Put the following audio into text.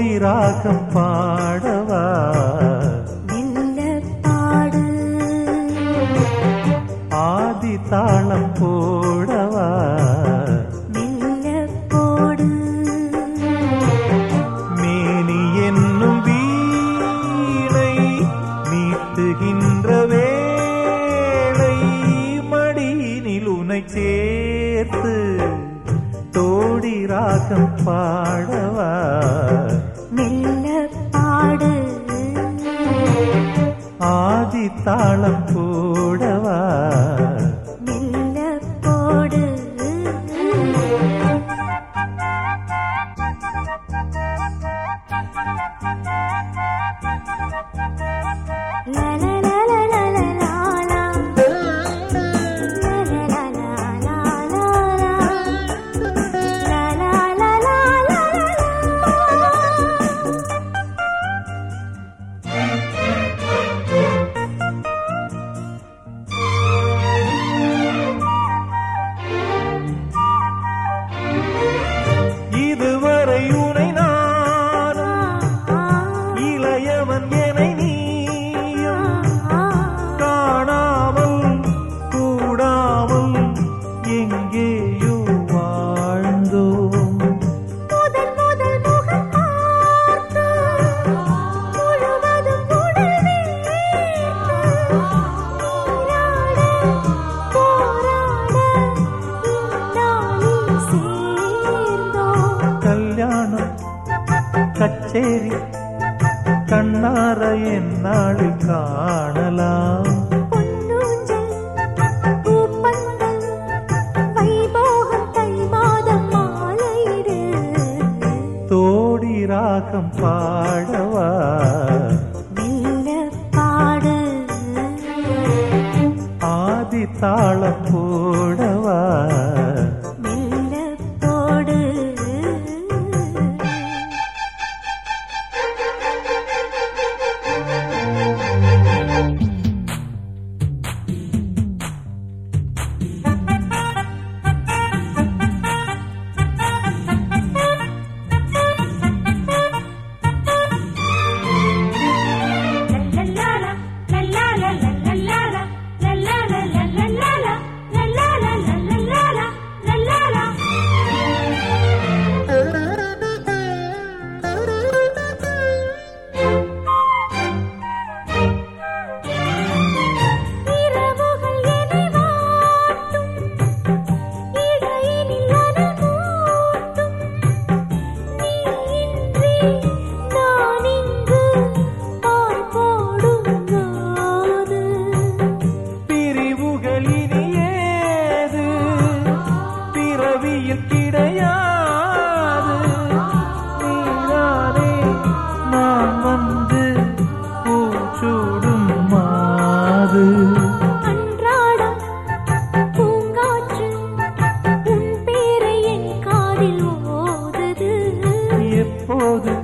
தோடி ராகம் பாடவா மெல்ல பாடு ஆதி தாளம் போடவா மெல்ல போடு மேனி என்னும் வீணை மீட்டுகின்ற வேளை மடியினில் உனை சேர்த்து தோடி ராகம் பாடவா மெல்ல பாடு ஆதி தாளம் போடவா மெல்ல போடு லா லா லா லா லா லா லா லா. லா லா லா லா லா லா லா. லா லா லா லா லா லா லா. இதுவரை உனை நானும் இளையவன் என நீயும் காணாமல் கூடாமல் எங்கேயோ வாழ்ந்தோம் முதல் முதல் முகம் பார்த்து முழுவதும் உடல் வேர்த்து நீராட போராட இந்நாளில் சேர்ந்தோம் கல்யாணம் கச்சேரி கண்ணார என்னாளில் காணலாம் பொன்னூஞ்சல் பூப்பந்தல் வைபோகம் தை மாதம் மாலையிடு தோடி ராகம் பாடவா மெல்ல பாடு ஆதி தாளம் போடவா மெல்ல போடு இரவுகள் என்னை வாட்டும் இடையினில் அனல் மூட்டும் நீ இன்றி நான் இங்கு பால் போடும் போது பிரிவுகள் இனி ஏது பிறவியில் கிடையாது நீதானே நான் வந்து பூச்சூடும் மாது அன்றாடம் பூங்காற்று உன் பேரை என் காதில் ஓதுது எப்போது